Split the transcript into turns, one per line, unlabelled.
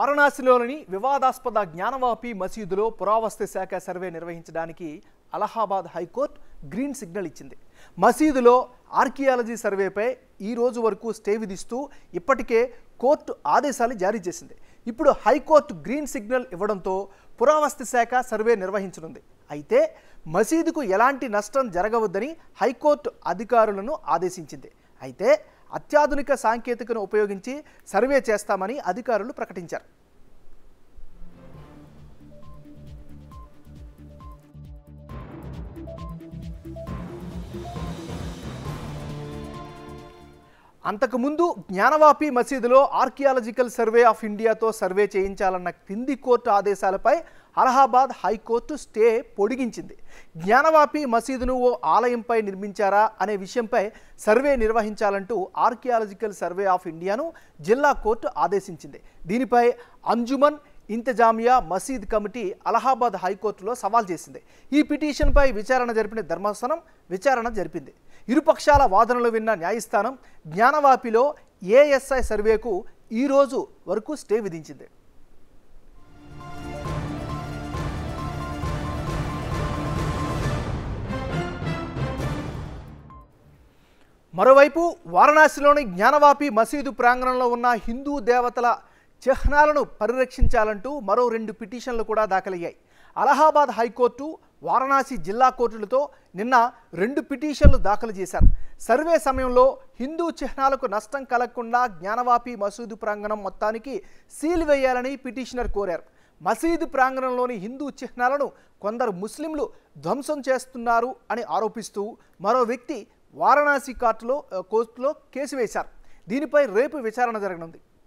వారణాసిలోని వివాదాస్పద జ్ఞానవాపి మసీదులో పురావస్తు శాఖ సర్వే నిర్వహించడానికి అలహాబాద్ హైకోర్టు గ్రీన్ సిగ్నల్ ఇచ్చింది మసీదులో ఆర్కియాలజీ సర్వేపై ఈ రోజు వరకు స్టే విధిస్తూ ఇప్పటికే కోర్టు ఆదేశాలు జారీ చేసింది ఇప్పుడు హైకోర్టు గ్రీన్ సిగ్నల్ ఇవ్వడంతో పురావస్తు శాఖ సర్వే నిర్వహించనుంది అయితే మసీదుకు ఎలాంటి నష్టం జరగవద్దని హైకోర్టు అధికారులను ఆదేశించింది అయితే అత్యాధునిక సాంకేతికను ఉపయోగించి సర్వే చేస్తామని అధికారులు ప్రకటించారు అంతకుముందు జ్ఞానవాపి మసీదులో ఆర్కియాలజికల్ సర్వే ఆఫ్ ఇండియాతో సర్వే చేయించాలన్న కింది కోర్టు ఆదేశాలపై అలహాబాద్ హైకోర్టు స్టే పొడిగించింది జ్ఞానవాపి మసీదును ఓ ఆలయంపై నిర్మించారా అనే విషయంపై సర్వే నిర్వహించాలంటూ ఆర్కియాలజికల్ సర్వే ఆఫ్ ఇండియాను జిల్లా కోర్టు ఆదేశించింది దీనిపై అంజుమన్ ఇంతజామియా మసీద్ కమిటీ అలహాబాద్ హైకోర్టులో సవాల్ చేసింది ఈ పిటిషన్పై విచారణ జరిపిన ధర్మాసనం విచారణ జరిపింది ఇరుపక్షాల వాదనలు విన్న న్యాయస్థానం జ్ఞానవాపిలో ఏఎస్ఐ సర్వేకు ఈ రోజు వరకు స్టే విధించింది మరోవైపు వారణాసిలోని జ్ఞానవాపి మసీదు ప్రాంగణంలో ఉన్న హిందూ దేవతల చిహ్నాలను పరిరక్షించాలంటూ మరో రెండు పిటిషన్లు కూడా దాఖలయ్యాయి అలహాబాద్ హైకోర్టు వారణాసి జిల్లా కోర్టులతో నిన్న రెండు పిటిషన్లు దాఖలు చేశారు సర్వే సమయంలో హిందూ చిహ్నాలకు నష్టం కలగకుండా జ్ఞానవాపి మసీదు ప్రాంగణం మొత్తానికి సీల్ వేయాలని పిటిషనర్ కోరారు మసీదు ప్రాంగణంలోని హిందూ చిహ్నాలను కొందరు ముస్లింలు ధ్వంసం చేస్తున్నారు అని ఆరోపిస్తూ మరో వ్యక్తి వారణాసి కోర్టులో కోర్టులో కేసు వేశారు దీనిపై రేపు విచారణ జరగనుంది